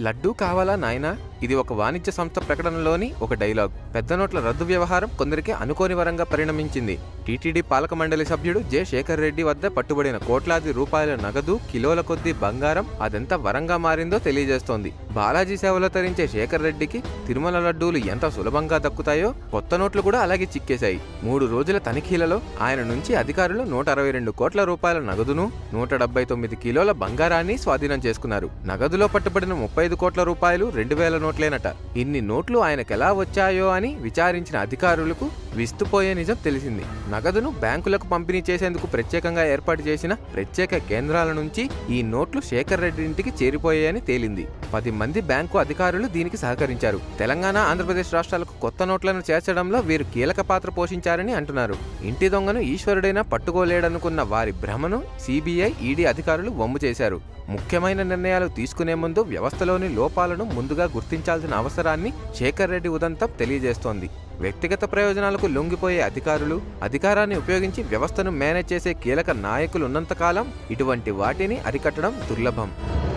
లడ్డూ కావాలా నాయనా ఇది ఒక వాణిజ్య సంస్థ ప్రకటనలోని ఒక డైలాగ్ పెద్ద నోట్ల రద్దు వ్యవహారం కొందరికి అనుకోని వరంగా పరిణమించింది టీటీడీ పాలక మండలి సభ్యుడు జె శేఖర్ రెడ్డి వద్ద పట్టుబడిన కోట్లాది రూపాయల నగదు కిలోల కొద్దీ బంగారం అదెంత వరంగా మారిందో తెలియజేస్తోంది బాలాజీ సేవలో తరించే శేఖర్ రెడ్డికి తిరుమల లడ్డూలు ఎంత సులభంగా దక్కుతాయో కొత్త నోట్లు కూడా అలాగే చిక్కేశాయి మూడు రోజుల తనిఖీలలో ఆయన నుంచి అధికారులు నూట అరవై రెండు కోట్ల రూపాయల నగదును నూట డెబ్బై తొమ్మిది కిలోల బంగారాన్ని స్వాధీనం చేసుకున్నారు నగదులో పట్టుబడిన ముప్పై ఐదు కోట్ల రూపాయలు రెండు వేల నోట్లేనట ఇన్ని నోట్లు ఆయనకెలా వచ్చాయో అని విచారించిన అధికారులకు విస్తుపోయే నిజం తెలిసింది నగదును బ్యాంకులకు పంపిణీ చేసేందుకు ప్రత్యేకంగా ఏర్పాటు చేసిన ప్రత్యేక కేంద్రాల నుంచి ఈ నోట్లు శేఖర్ రెడ్డి ఇంటికి చేరిపోయాయని తేలింది పది మంది బ్యాంకు అధికారులు దీనికి సహకరించారు తెలంగాణ ఆంధ్రప్రదేశ్ రాష్ట్రాలకు కొత్త నోట్లను చేర్చడంలో వీరు కీలక పాత్ర పోషించారని అంటున్నారు ఇంటి దొంగను ఈశ్వరుడైనా పట్టుకోలేడనుకున్న వారి భ్రమను సిబిఐ ఈడీ అధికారులు వమ్ము చేశారు ముఖ్యమైన నిర్ణయాలు తీసుకునే ముందు వ్యవస్థలోని లోపాలను ముందుగా గుర్తించాల్సిన అవసరాన్ని శేఖర్ రెడ్డి ఉదంతం తెలియజేస్తోంది వ్యక్తిగత ప్రయోజనాలకు లొంగిపోయే అధికారులు అధికారాన్ని ఉపయోగించి వ్యవస్థను మేనేజ్ చేసే కీలక నాయకులు ఉన్నంతకాలం ఇటువంటి వాటిని అరికట్టడం దుర్లభం